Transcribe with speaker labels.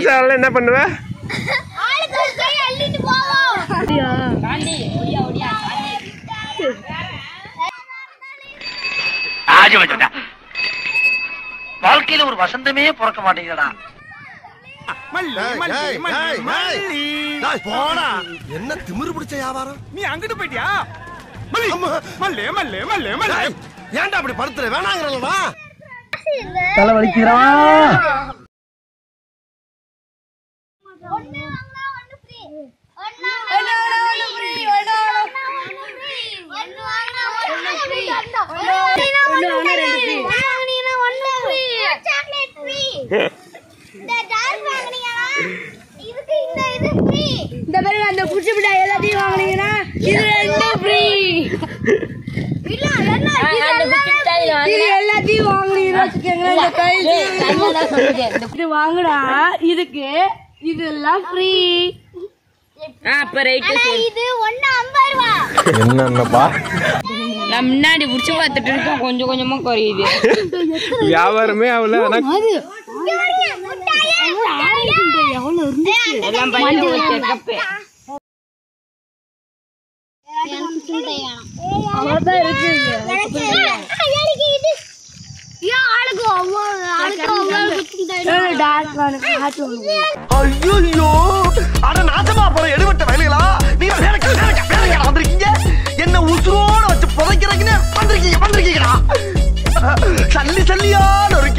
Speaker 1: காசு ஆகல என்ன பண்ணுவ
Speaker 2: ஆளுக்கு ஒரு கை அள்ளிட்டு போவோம்
Speaker 3: வாழ்க்கையில ஒரு வசந்தமே பிறக்க மாட்டேங்குதுடா
Speaker 4: போடா என்ன திமிரு பிடிச்ச வியாபாரம்
Speaker 1: நீ அங்கிட்டு போயிட்டியா மல்லே மல்லே மல்லே
Speaker 4: ஏய், ஏன்டா அப்படி படுத்துற வேணாங்கிறல்லவா
Speaker 3: தலை வலிக்கிறா
Speaker 2: ஒண்ணு வாங்கினா ஒண்ணு ஃப்ரீ ஒண்ணு வாங்கினா ஒண்ணு ஃப்ரீ ஒண்ணு வாங்கினா ஒண்ணு ஃப்ரீ ஒண்ணு வாங்கினா ஒண்ணு ஃப்ரீ ஒண்ணு வாங்கினா ரெண்டு ஃப்ரீ ஒண்ணு வாங்கினா ஒண்ணு ஃப்ரீ சாக்லேட் ஃப்ரீ இந்த டால் வாங்குனீங்கன்னா இதுக்கு இந்த இது ஃப்ரீ
Speaker 5: இந்த பாருங்க அந்த புடிச்சு மிட்டாய் எல்லாத்தையும் வாங்குனீங்கன்னா இது ரெண்டும் ஃப்ரீ
Speaker 2: இல்ல என்ன
Speaker 5: இது எல்லாத்தையும் வாங்குனீங்கன்னா வச்சுக்கோங்களேன் இந்த கையில் இது வாங்குனா இதுக்கு இதெல்லாம் ஃப்ரீ அப்ப ரைட்டு
Speaker 2: ஆனா இது ஒண்ணு ஐம்பது ரூபா
Speaker 1: என்னென்னப்பா
Speaker 5: நான் முன்னாடி புடிச்சு பார்த்துட்டு இருக்கேன் கொஞ்சம் கொஞ்சமா குறையுது
Speaker 1: வியாபாரமே ஆகல ஆனா
Speaker 2: இங்க பாருங்க முட்டாயே முட்டாயே
Speaker 5: எல்லாம் பையில ஒரு கப்பு அவ்வளவுதான் இருக்கு
Speaker 2: எனக்கு இது ஏன் ஆளுக்கு ஒவ்வொரு ஆளுக்கு ஒவ்வொரு குத்துட்டாய்
Speaker 5: டார்க் காட்டு
Speaker 4: ஐயோ அட நாசமா போற எடுபட்ட வயலுகளா நீங்க வேலைக்கு வேலைக்கு வேலைக்கு வந்திருக்கீங்க என்ன உசுரோட வச்சு புதைக்கிறீங்கன்னு வந்திருக்கீங்க வந்திருக்கீங்கடா சல்லி சல்லியான ஒரு